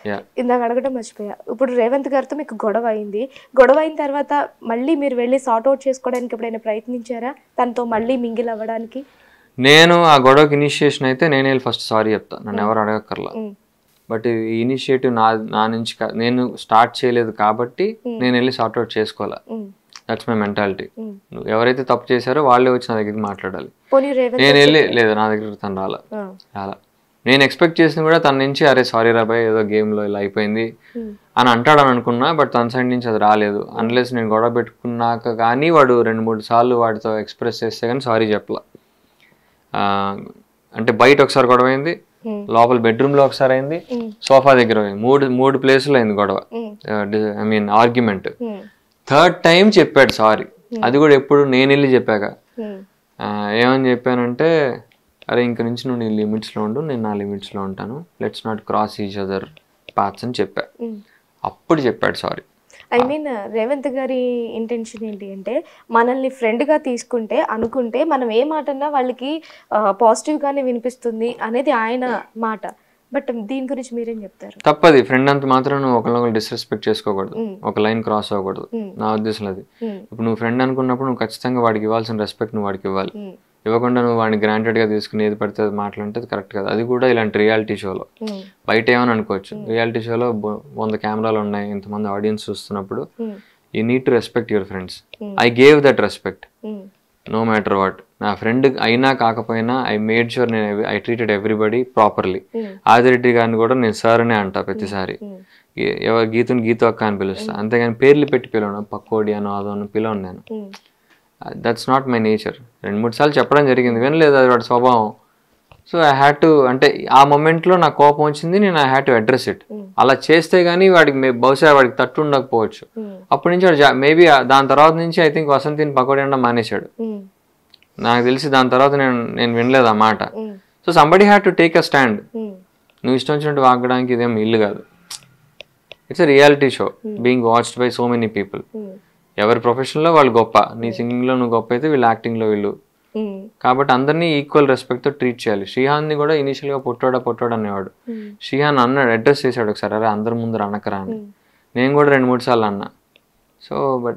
Yeah ఇందాక అడగడం మర్చిపోయా ఇప్పుడు రేవంత్ గారితో మీకు గొడవ అయింది గొడవ అయిన తర్వాత మళ్ళీ మీరు వెళ్ళి సార్ట్ అవుట్ చేసుకోవడానికి ఎప్పుడైనా ప్రయత్నించారా తనతో మళ్ళీ మింగిల్ అవ్వడానికి నేను ఆ గొడవకి ఇనిషియేషన్ అయితే నేనే వెళ్ళి ఫస్ట్ సారీ చెప్తా నన్ను ఎవరు అడగక్కర్లా ఉమ్, బట్ ఈ ఇనిషియేటివ్ నా నా నుంచి కా- నేను స్టార్ట్ చేయలేదు కాబట్టి నేను వెళ్ళి సార్ట్అవుట్ చేసుకోవాలా um, that's my mentality um. ఎవరైతే తప్పు చేశారో వాళ్ళే వచ్చి నా దగ్గరికి మాట్లాడాలి పోనీ రేవంత్ నేను వెళ్ళి లేదు నా దగ్గర తను రాలా ఆ, రాలా నేను ఎక్స్పెక్ట్ చేసింది కూడా తన నుంచి అరే సారీ రాబాయ్ ఏదో గేమ్లో ఇలా అయిపోయింది ఉమ్, అని అంటాడని అనుకున్నా బట్ తన సైడ్ నుంచి అది రాలేదు అన్లెస్ నేను గొడవ పెట్టుకున్నాక కానీ వాడు రెండు మూడు సార్లు వాడితో ఎక్స్ప్రెస్ చేస్తే కానీ సారీ చెప్పలా ఆ, అంటే బయట ఒకసారి గొడవ అయింది ఉమ్, లోపల బెడ్రూమ్లో ఒకసారి అయింది ఉమ్, సోఫా దగ్గర అయింది మూడు మూడు ప్లేసులు అయింది గొడవ um, I mean argument um, third time చెప్పాడు సారీ అది కూడా ఎప్పుడు నేను వెళ్ళి చెప్పాక ఉమ్, ఆ, ఏమని చెప్పానంటే అరే ఇంక నుంచి నువ్వు నీ లిమిట్స్లో ఉండు నేను నా లిమిట్స్లో ఉంటాను let's not cross each other paths అని చెప్పా ఉమ్. అప్పుడు చెప్పాడు సారీ ఐ మీన్ రేవంత్ గారి ఇంటెన్షన్ ఏంటి అంటే మనల్ని ఫ్రెండ్గా తీసుకుంటే అనుకుంటే మనం ఏ మాట అన్నా వాళ్ళకి పాజిటివ్గానే వినిపిస్తుంది అనేది ఆయన మాట బట్ దీని గురించి మీరేం చెప్తారు తప్పది ఫ్రెండ్ అంత మాత్రం నువ్వు ఒకరినొకరు డిస్రెస్పెక్ట్ చేసుకోకూడదు Mm. ఒక లైన్ క్రాస్ అవ్వకూడదు Mm. నా ఉద్దేశం అది ఉమ్, ఇప్పుడు నువ్వు ఫ్రెండ్ అనుకున్నప్పుడు నువ్వు ఖచ్చితంగా వాడికి ఇవ్వాల్సిన రెస్పెక్ట్ నువ్వు వాడికి ఇవ్వాలి ఉమ్, ఇవ్వకుండా నువ్వు వాడిని గ్రాంటెడ్ గా తీసుకుని ఏది పడితే అది మాట్లాడితే అది కరెక్ట్ కాదు అది కూడా ఇలాంటి రియాలిటీ షోలో ఉమ్, బయట ఏమని అనుకోవచ్చు రియాలిటీ షోలో వంద కెమెరాలు ఉన్నాయి ఇంతమంది ఆడియన్స్ చూస్తున్నప్పుడు um, you need to respect your friends Mm. I gave that respect um, no matter what నా ఫ్రెండ్ అయినా కాకపోయినా ఐ మేడ్ షూర్ నేను I treated everybody properly um, Adireddy గారిని కూడా నేను సార్ అనే అంటా ప్రతిసారి ఉమ్, ఏ- ఎవరు గీతుని గీత అక్క అని పిలుస్తా అంతేగాని పేర్లు పెట్టి పిలవను పక్కోడి అనో అదో అని పిలవను నేను um, that's not my nature రెండు మూడు సార్లు చెప్పడం జరిగింది వినలేదు అది వాడి స్వభావం సో ఐ హ్యాడ్ టు అంటే ఆ మొమెంట్లో నాకు కోపం వచ్చింది నేను I had to address it Mm. అలా చేస్తే గానీ వాడికి మే- బహుశా వాడికి తట్టు ఉండకపోవచ్చు ఉమ్, అప్పటి నుంచి వాడు మేబీ దాని తర్వాత నుంచి ఐ థింక్ వసంతిని పకోడీ అనడం మానేశాడు ఉమ్, నాకు తెలిసి దాని తర్వాత నేను నేను వినలేదు ఆ మాట um, so somebody had to take a stand um, నువ్వు ఇష్టం వచ్చినట్టు వాగడానికి ఇదేం ఇల్లు కాదు it's reality show being watched by so many people um, ఎవరి ప్రొఫెషన్లో వాళ్ళు గొప్ప నీ సింగింగ్లో నువ్వు గొప్ప అయితే వీళ్ళు యాక్టింగ్లో వీళ్ళు ఉమ్, కాబట్టి అందరినీ ఈక్వల్ రెస్పెక్ట్తో ట్రీట్ చేయాలి శ్రీహాన్ని కూడా ఇనిషియల్గా పుట్టాడా పుట్టాడు అనేవాడు ఉమ్, శ్రీహాన్ అన్నాడు అడ్రస్ చేశాడు ఒకసారి అరే అందరి ముందర అనకరా అని ఉమ్. నేను కూడా రెండు మూడు సార్లు అన్నా so but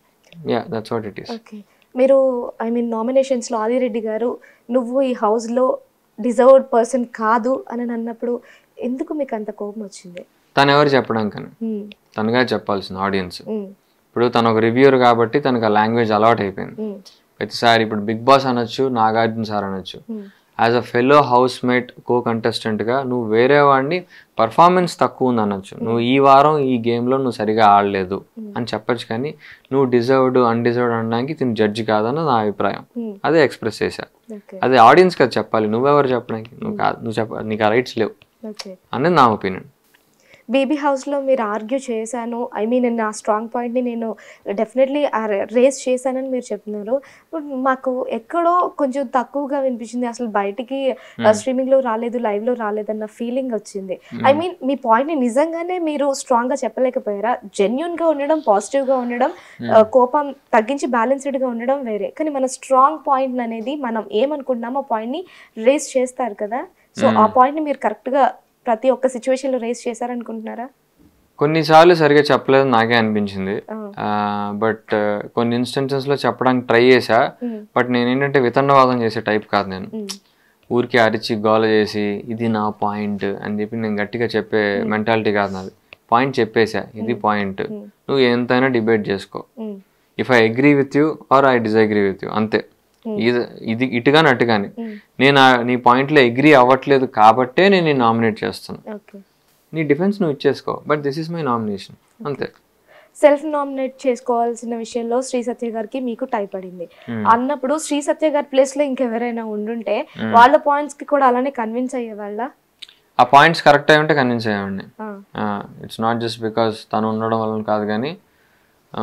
ya that's what it is okay మీరు ఐ మీన్ నామినేషన్స్లో ఆదిరెడ్డి గారు నువ్వు ఈ హౌస్లో డిజర్వ్డ్ పర్సన్ కాదు అని అన్నప్పుడు ఎందుకు మీకు అంత కోపం వచ్చింది తను ఎవరు చెప్పడానికని ఉమ్, తనగా చెప్పాల్సింది ఆడియన్స్ ఉమ్, ఇప్పుడు తను ఒక రివ్యూర్ కాబట్టి తనకు ఆ లాంగ్వేజ్ అలవాటు అయిపోయింది ఉమ్, ప్రతిసారి ఇప్పుడు బిగ్ బాస్ అనొచ్చు నాగార్జున సార్ అనొచ్చు um, as a fellow housemate co కంటెస్టెంట్గా నువ్వు వేరే వాడిని పర్ఫార్మెన్స్ తక్కువ ఉంది అనొచ్చు నువ్వు ఈ వారం ఈ గేమ్లో నువ్వు సరిగా ఆడలేదు అని చెప్పొచ్చు కానీ నువ్వు డిజర్వ్డ్ అన్డిజర్వ్డ్ అనడానికి తిని జడ్జి కాదని నా అభిప్రాయం ఉమ్, అదే ఎక్స్ప్రెస్ చేశా ఓకే అదే ఆడియన్స్ కదా చెప్పాలి నువ్వెవరు చెప్పడానికి నువ్వు కాదు నువ్వు చెప్ప నీకు ఆ రైట్స్ లేవు ఓకే అనేది నా ఒపీనియన్ బేబీ హౌస్లో మీరు ఆర్గ్యూ చేశాను ఐ మీన్ నా స్ట్రాంగ్ పాయింట్ని నేను డెఫినెట్లీ రేస్ చేశానని మీరు చెప్తున్నారు బట్ మాకు ఎక్కడో కొంచెం తక్కువగా వినిపించింది అసలు బయటికి స్ట్రీమింగ్లో రాలేదు లైవ్లో రాలేదన్న ఫీలింగ్ వచ్చింది ఐ మీన్ మీ పాయింట్ని నిజంగానే మీరు స్ట్రాంగ్గా చెప్పలేకపోయారా జెన్యున్గా ఉండడం పాజిటివ్గా ఉండడం ఆ, కోపం తగ్గించి బ్యాలెన్స్డ్గా ఉండడం వేరే కానీ మన స్ట్రాంగ్ పాయింట్ అనేది మనం ఏమనుకుంటున్నామో ఆ పాయింట్ని రేస్ చేస్తారు కదా సో ఆ పాయింట్ని మీరు కరెక్ట్గా ప్రతి ఒక్క సిచ్యువేషన్లో రేస్ చేశారనుకుంటున్నారా కొన్నిసార్లు సరిగా చెప్పలేదు నాకే అనిపించింది ఆ. బట్ కొన్ని ఇన్స్టెన్సెస్లో చెప్పడానికి ట్రై చేశా ఉమ్, బట్ నేను ఏంటంటే వితండవాదం చేసే టైప్ కాదు నేను ఉమ్, ఊరికి అరిచి గోల చేసి ఇది నా పాయింట్ అని చెప్పి నేను గట్టిగా చెప్పే మెంటాలిటీ కాదు నాది పాయింట్ చెప్పేశా ఇది పాయింట్ నువ్వు ఎంతైనా డిబేట్ చేసుకో um, if I agree with you or I disagree with you అంతే ఇది ఇది ఇటు కానీ అటు కానీ ఉమ్, నేను ఆ- నీ పాయింట్లో అగ్రీ అవ్వట్లేదు కాబట్టే నేను నేను నామినేట్ చేస్తాను ఓకే నీ డిఫెన్స్ నువ్వు ఇచ్చేసుకో but this is my nomination అంతే సెల్ఫ్ నామినేట్ చేసుకోవాల్సిన విషయంలో శ్రీ సత్య గారికి మీకు టై పడింది అన్నప్పుడు శ్రీ సత్య గారి ప్లేస్ లో ఇంకెవరైనా ఉండుంటే వాళ్ళ పాయింట్స్ కి కూడా అలానే కన్విన్స్ అయ్యేవాళ్ళ ఆ పాయింట్స్ కరెక్ట్ అయి ఉంటే కన్విన్స్ అయ్యేవాడిని ఆ, ఇట్స్ నాట్ జస్ట్ బికాస్ తను ఉండడం వలన కాదు కానీ ఆ,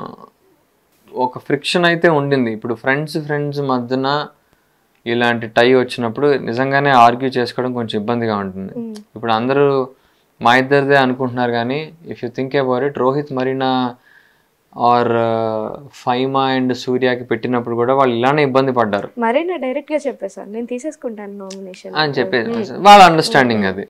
ఒక ఫ్రిక్షన్ అయితే ఉండింది ఇప్పుడు ఫ్రెండ్స్ ఫ్రెండ్స్ మధ్యన ఇలాంటి టై వచ్చినప్పుడు నిజంగానే ఆర్గ్యూ చేసుకోవడం కొంచెం ఇబ్బందిగా ఉంటుంది ఉమ్, ఇప్పుడు అందరూ మా ఇద్దరిదే అనుకుంటున్నారు కానీ if you think about it Rohit Marina or Faima and సూర్యకి పెట్టినప్పుడు కూడా వాళ్ళు ఇలానే ఇబ్బంది పడ్డారు మరీ నా డైరెక్ట్ గా చెప్పేశాను నేను తీసేసుకుంటాను నామినేషన్ అని చెప్పేసి వాళ్ళ అండర్స్టాండింగ్ అది